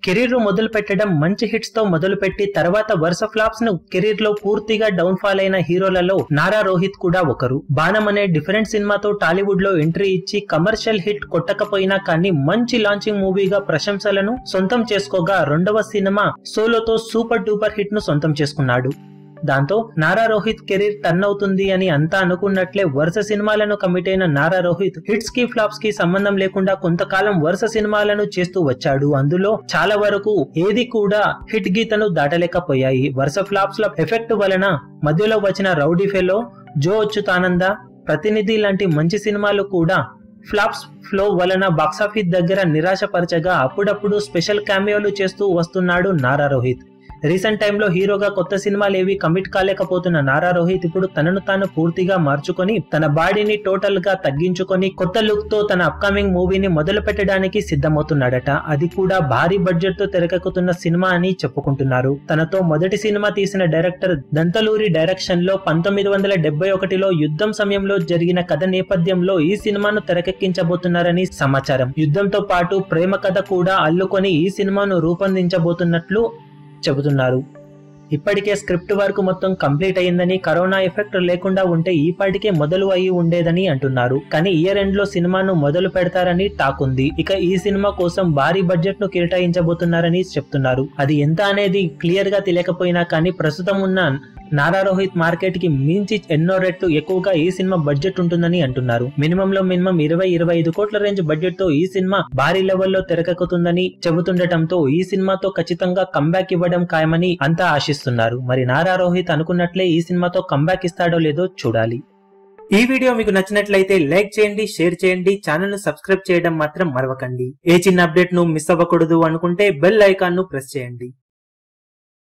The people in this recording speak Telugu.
కెరీర్ మొదలు పెట్టడం మంచి హిట్స్ తో మొదలుపెట్టి తర్వాత వరుస ఫ్లాప్స్ ను కెరీర్ లో పూర్తిగా డౌన్ ఫాల్ అయిన హీరోలలో నారా రోహిత్ కూడా ఒకరు బాణం అనే డిఫరెంట్ సినిమాతో టాలీవుడ్ లో ఎంట్రీ ఇచ్చి కమర్షియల్ హిట్ కొట్టకపోయినా కానీ మంచి లాంచింగ్ మూవీగా ప్రశంసలను సొంతం చేసుకోగా రెండవ సినిమా సోలోతో సూపర్ డూపర్ హిట్ ను సొంతం చేసుకున్నాడు దాంతో నారా రోహిత్ కెరీర్ టర్న్ అవుతుంది అని అంతా అనుకున్నట్లే వరుస సినిమాలను కమిట్ అయిన నారా రోహిత్ హిట్స్ కి ఫ్లాప్స్ కి సంబంధం లేకుండా కొంతకాలం వరుస సినిమాలను చేస్తూ వచ్చాడు అందులో చాలా వరకు ఏది కూడా హిట్ గీతను దాటలేకపోయాయి వరుస ఫ్లాప్స్ ల ఎఫెక్ట్ వలన మధ్యలో వచ్చిన రౌడీ ఫెలో జో అచ్యుతానంద ప్రతినిధి లాంటి మంచి సినిమాలు కూడా ఫ్లాప్స్ ఫ్లో వలన బాక్సాఫీస్ దగ్గర నిరాశపరచగా అప్పుడప్పుడు స్పెషల్ క్యామియోలు చేస్తూ వస్తున్నాడు నారా రోహిత్ రీసెంట్ టైంలో హీరోగా కొత్త సినిమాలు ఏవి కమిట్ కాలేకపోతున్న నారా రోహిత్ ఇప్పుడు తనను తాను పూర్తిగా మార్చుకొని తన బాడీని టోటల్ గా తగ్గించుకొని కొత్త లుక్ తో తన అప్కమింగ్ మూవీని మొదలు పెట్టడానికి సిద్ధమవుతున్నాడట అది కూడా భారీ బడ్జెట్ తో తెరకెక్కుతున్న సినిమా అని చెప్పుకుంటున్నారు తనతో మొదటి సినిమా తీసిన డైరెక్టర్ దంతలూరి డైరెక్షన్ లో పంతొమ్మిది వందల డెబ్బై ఒకటిలో యుద్ధం సమయంలో జరిగిన కథ నేపథ్యంలో ఈ సినిమాను తెరకెక్కించబోతున్నారని సమాచారం యుద్ధంతో పాటు ప్రేమ కథ కూడా అల్లుకొని ఈ సినిమాను రూపొందించబోతున్నట్లు చెబుతున్నారు ఇప్పటికే స్క్రిప్ట్ వర్క్ మొత్తం కంప్లీట్ అయిందని కరోనా ఎఫెక్ట్ లేకుండా ఉంటే ఈ పాటికే మొదలు అయి ఉండేదని అంటున్నారు కానీ ఇయర్ ఎండ్ లో సినిమాను మొదలు పెడతారని టాక్ ఉంది ఇక ఈ సినిమా కోసం భారీ బడ్జెట్ ను కేటాయించబోతున్నారని చెప్తున్నారు అది ఎంత అనేది క్లియర్ గా తెలియకపోయినా కానీ ప్రస్తుతం ఉన్న నారా రోహిత్ మార్కెట్ కి మించి ఎన్నో రెట్లు ఎక్కువగా ఈ సినిమా బడ్జెట్ ఉంటుందని అంటున్నారు మినిమం లో మినిమం ఇరవై ఇరవై ఐదు కోట్ల రేంజ్ బడ్జెట్ తో ఈ సినిమా భారీ లెవెల్లో తెరకెక్కుతుందని చెబుతుండటంతో ఈ సినిమాతో ఖచ్చితంగా కంబ్యాక్ ఇవ్వడం ఖాయమని అంతా ఆశిస్తున్నారు మరి నారా రోహిత్ అనుకున్నట్లే ఈ సినిమాతో కంబ్యాక్ ఇస్తాడో లేదో చూడాలి ఈ వీడియో మీకు నచ్చినట్లయితే లైక్ చేయండి షేర్ చేయండి ఛానల్ ను సబ్స్క్రైబ్ చేయడం మాత్రం మరవకండి ఏ చిన్న అప్డేట్ ను మిస్ అవ్వకూడదు అనుకుంటే బెల్ ఐకాన్ ను ప్రెస్ చేయండి